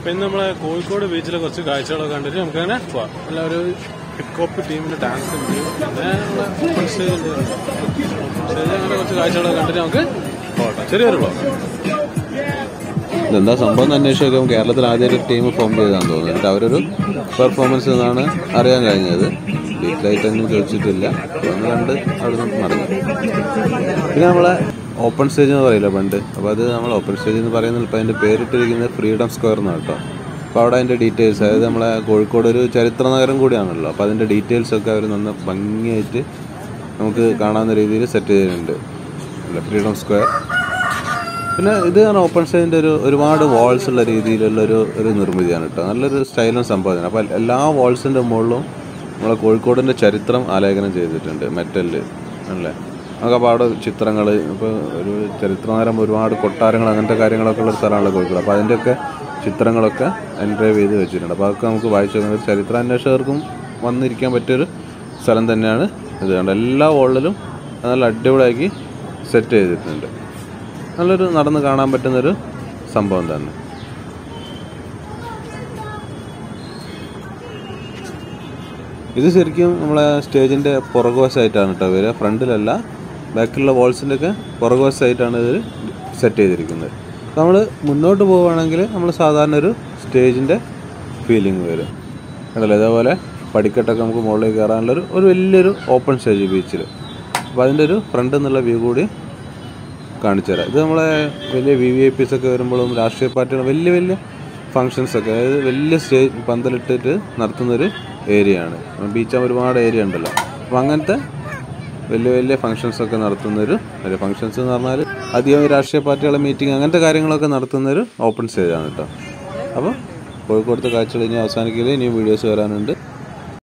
പിന്നെ നമ്മളെ കോഴിക്കോട് ബീച്ചിലെ കുറച്ച് കാഴ്ചകളൊക്കെ കണ്ടിട്ട് നമുക്ക് അങ്ങനെ പോവാം അല്ല ഒരു ഹിപ്പ് ഹോപ്പ് ടീമിന്റെ ഡാൻസ് ഉണ്ട് പിന്നെ നമ്മളെ ഓപ്പൺ സ്റ്റേജ് ഉണ്ട് ഓപ്പൺ സ്റ്റേജ് അങ്ങനെ കുറച്ച് കാഴ്ചകളൊക്കെ കണ്ടിട്ട് നമുക്ക് പോകട്ടെ ചെറിയൊരു ബ്ലോഗ് ഇതെന്താ സംഭവം എന്ന് അന്വേഷിച്ച് നോക്കുമ്പോൾ കേരളത്തിൽ ആദ്യം ഒരു ടീം ഫോം ചെയ്താന്ന് തോന്നുന്നു എന്നിട്ട് അവരൊരു പെർഫോമൻസ് എന്നാണ് അറിയാൻ കഴിഞ്ഞത് ഡീറ്റെയിലായിട്ട് ഒന്നും ചോദിച്ചിട്ടില്ല ഒന്ന് കണ്ട് അവിടെ നിന്ന് മടങ്ങി പിന്നെ നമ്മളെ ഓപ്പൺ സ്റ്റേജ് എന്ന് പറയില്ല പണ്ട് അപ്പോൾ അത് നമ്മൾ ഓപ്പൺ സ്റ്റേജ് എന്ന് പറയുന്നത് ഇപ്പോൾ അതിൻ്റെ പേരിട്ടിരിക്കുന്നത് ഫ്രീഡം സ്ക്വയർ എന്നാണ് കേട്ടോ അപ്പോൾ അവിടെ അതിൻ്റെ ഡീറ്റെയിൽസ് അതായത് നമ്മളെ കോഴിക്കോട് ഒരു ചരിത്ര നഗരം കൂടിയാണല്ലോ അപ്പോൾ അതിൻ്റെ ഡീറ്റെയിൽസ് ഒക്കെ അവർ നന്ന ഭംഗിയായിട്ട് നമുക്ക് കാണാവുന്ന രീതിയിൽ സെറ്റ് ചെയ്തിട്ടുണ്ട് അല്ല ഫ്രീഡം സ്ക്വയർ പിന്നെ ഇത് ആണ് ഓപ്പൺ സ്റ്റേജിൻ്റെ ഒരു ഒരുപാട് വാൾസ് ഉള്ള രീതിയിലുള്ള ഒരു ഒരു നിർമ്മിതിയാണ് കേട്ടോ നല്ലൊരു സ്റ്റൈലും സംഭവമാണ് അപ്പോൾ എല്ലാ വാൾസിൻ്റെ മുകളിലും നമ്മളെ കോഴിക്കോടിൻ്റെ ചരിത്രം ആലേഖനം ചെയ്തിട്ടുണ്ട് മെറ്റലിൽ അല്ലേ നമുക്ക് അപ്പോൾ അവിടെ ചിത്രങ്ങൾ ഇപ്പോൾ ഒരു ചരിത്രനഗരം ഒരുപാട് കൊട്ടാരങ്ങൾ അങ്ങനത്തെ കാര്യങ്ങളൊക്കെ ഉള്ള ഒരു സ്ഥലമാണല്ലോ കോഴിക്കോട് അപ്പോൾ അതിൻ്റെയൊക്കെ ചിത്രങ്ങളൊക്കെ എൻഡ്രൈവ് ചെയ്ത് വെച്ചിട്ടുണ്ട് അപ്പോൾ അതൊക്കെ നമുക്ക് വായിച്ചു നോക്കുന്നത് ഒരു ചരിത്രാന്വേഷകർക്കും വന്നിരിക്കാൻ പറ്റിയൊരു സ്ഥലം തന്നെയാണ് ഇത് കണ്ടോ എല്ലാ വോളിലും നല്ല അടിപൊളിയാക്കി സെറ്റ് ചെയ്തിട്ടുണ്ട് നല്ലൊരു നടന്ന് കാണാൻ പറ്റുന്നൊരു സംഭവം തന്നെ ഇത് ശരിക്കും നമ്മളെ സ്റ്റേജിൻ്റെ പുറകുവശമായിട്ടാണ് കേട്ടോ വരിക ഫ്രണ്ടിലല്ല ബാക്കിലുള്ള വാൾസിൻ്റെ ഒക്കെ പുറകുവശമായിട്ടാണ് ഇത് സെറ്റ് ചെയ്തിരിക്കുന്നത് നമ്മൾ മുന്നോട്ട് പോവുകയാണെങ്കിൽ നമ്മൾ സാധാരണ ഒരു സ്റ്റേജിൻ്റെ ഫീലിംഗ് വരും കണ്ടല്ലോ ഇതേപോലെ പടിക്കെട്ടൊക്കെ നമുക്ക് മുകളിലേക്ക് കയറാനുള്ളൊരു ഒരു വലിയൊരു ഓപ്പൺ സ്റ്റേജ് ബീച്ചിൽ അപ്പോൾ അതിൻ്റെ ഒരു ഫ്രണ്ട് എന്നുള്ള വ്യൂ കൂടി കാണിച്ചു തരാം ഇത് നമ്മളെ വലിയ വി വി ഐ പീസ് ഒക്കെ വരുമ്പോഴും രാഷ്ട്രീയ പാർട്ടികൾ വലിയ വലിയ ഫങ്ഷൻസ് ഒക്കെ അതായത് വലിയ സ്റ്റേജ് പന്തലിട്ടിട്ട് നടത്തുന്നൊരു ഏരിയ ആണ് ബീച്ചാകുമ്പോൾ ഒരുപാട് ഏരിയ ഉണ്ടല്ലോ അപ്പോൾ അങ്ങനത്തെ വലിയ വലിയ ഫങ്ഷൻസ് ഒക്കെ നടത്തുന്നൊരു വലിയ ഫങ്ഷൻസ് എന്ന് പറഞ്ഞാൽ അധികം രാഷ്ട്രീയ പാർട്ടികളെ മീറ്റിംഗ് അങ്ങനത്തെ കാര്യങ്ങളൊക്കെ നടത്തുന്നൊരു ഓപ്പൺ സ്റ്റേജാണ് കേട്ടോ അപ്പോൾ കോഴിക്കോടത്തെ കാഴ്ചകൾ ഇനി അവസാനിക്കില്ല ഇനിയും വീഡിയോസ് വരാനുണ്ട്